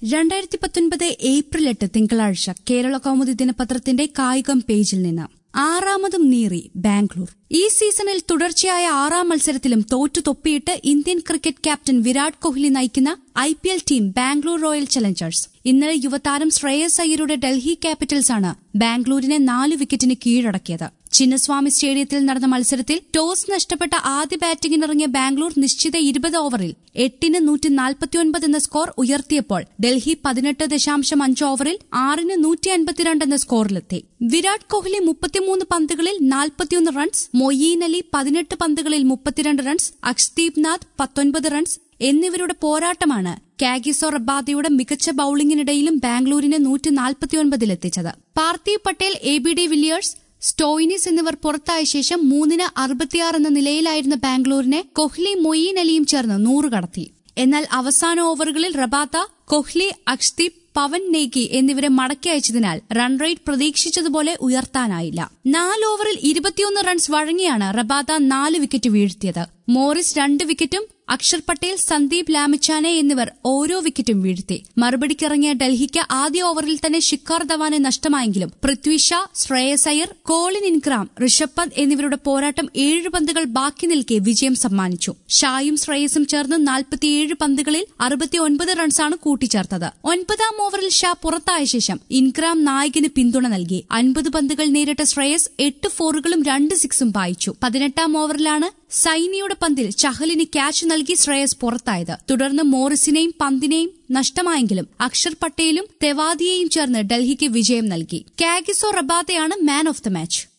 രണ്ടായിരത്തി പത്തൊൻപത് ഏപ്രിൽ എട്ട് തിങ്കളാഴ്ച കേരള കൗമുദി ദിനപത്രത്തിന്റെ കായികം പേജിൽ നിന്ന് ആറാമതും നീറി ബാംഗ്ലൂർ ഈ സീസണിൽ തുടർച്ചയായ ആറാം മത്സരത്തിലും തോറ്റു തൊപ്പിയിട്ട് Indian cricket captain Virat Kohli നയിക്കുന്ന I P L team Bangalore royal challengers ഇന്നലെ യുവതാരം ശ്രേയസ് അയ്യരുടെ ഡൽഹി ക്യാപിറ്റൽസാണ് ബാംഗ്ലൂരിനെ നാല് വിക്കറ്റിന് കീഴടക്കിയത് ചിന്നസ്വാമി സ്റ്റേഡിയത്തിൽ നടന്ന മത്സരത്തിൽ ടോസ് നഷ്ടപ്പെട്ട ആദ്യ ബാറ്റിംഗിനിറങ്ങിയ ബാംഗ്ലൂർ നിശ്ചിത ഇരുപത് ഓവറിൽ എട്ടിന് നൂറ്റി നാൽപ്പത്തിയൊൻപത് എന്ന സ്കോർ ഉയർത്തിയപ്പോൾ ഡൽഹി പതിനെട്ട് ദശാംശം അഞ്ച് ഓവറിൽ ആറിന് നൂറ്റി അൻപത്തിരണ്ട് എന്ന സ്കോറിലെത്തി വിരാട് കോഹ്ലി മുപ്പത്തിമൂന്ന് പന്തുകളിൽ നാൽപ്പത്തിയൊന്ന് റൺസ് മൊയ്യീൻ അലി പതിനെട്ട് പന്തുകളിൽ മുപ്പത്തിരണ്ട് റൺസ് അക്ഷ്ദീപ് നാഥ് പത്തൊൻപത് റൺസ് എന്നിവരുടെ പോരാട്ടമാണ് കാഗിസോ റബാദയുടെ മികച്ച ബൌളിംഗിനിടയിലും ബാംഗ്ലൂരിനെ നൂറ്റി നാൽപ്പത്തിയൊൻപതിലെത്തിച്ചത് Parthiv Patel A B de Villiers Stoinis എന്നിവർ പുറത്തായ ശേഷം മൂന്നിന് അറുപത്തിയാറ് എന്ന നിലയിലായിരുന്ന ബാംഗ്ലൂരിനെ കൊഹ്ലി മൊയ്യീൻ അലിയും ചേർന്ന് നൂറ് കടത്തി എന്നാൽ അവസാന ഓവറുകളിൽ റബാത്ത കൊഹ്ലി അക്ഷ്ദീപ് പവൻ നേഗി എന്നിവരെ മടക്കി അയച്ചതിനാൽ റൺ റേറ്റ് പ്രതീക്ഷിച്ചതുപോലെ ഉയർത്താനായില്ല നാല് ഓവറിൽ ഇരുപത്തിയൊന്ന് റൺസ് വഴങ്ങിയാണ് റബാത്ത നാല് വിക്കറ്റ് വീഴ്ത്തിയത് മോറിസ് രണ്ട് വിക്കറ്റും അക്ഷർ പട്ടേൽ സന്ദീപ് ലാമിച്ചാനെ എന്നിവർ ഓരോ വിക്കറ്റും വീഴ്ത്തി മറുപടിക്കിറങ്ങിയ ഡൽഹിക്ക് ആദ്യ ഓവറിൽ തന്നെ ഷിക്കാർ ധവാനെ നഷ്ടമായെങ്കിലും പൃഥ്വി ഷാ ശ്രേയസ് അയ്യർ കോളിൻ ഇൻക്രാം ഋഷഭ് പന്ത് എന്നിവരുടെ പോരാട്ടം ഏഴ് പന്തുകൾ ബാക്കി നിൽക്കെ വിജയം സമ്മാനിച്ചു ഷായും ശ്രേയസും ചേർന്ന് നാൽപ്പത്തിയേഴ് പന്തുകളിൽ അറുപത്തിയൊൻപത് റൺസാണ് കൂട്ടിച്ചേർത്തത് ഒൻപതാം ഓവറിൽ ഷാ പുറത്തായ ശേഷം ഇൻക്രാം നായകന് പിന്തുണ നൽകി അൻപത് പന്തുകൾ നേരിട്ട ശ്രേയസ് എട്ട് ഫോറുകളും രണ്ട് സിക്സും പായിച്ചു പതിനെട്ടാം ഓവറിലാണ് സൈനിയുടെ പന്തിൽ ചഹലിന് ക്യാച്ച് നൽകി ശ്രേയസ് പുറത്തായത് തുടർന്ന് മോറിസിനെയും പന്തിനെയും നഷ്ടമായെങ്കിലും അക്ഷർ പട്ടേലും തെവാദിയെയും ചേർന്ന് ഡൽഹിക്ക് വിജയം നൽകി കാഗിസോ റബാത്തയാണ് മാൻ ഓഫ് ദ മാച്ച്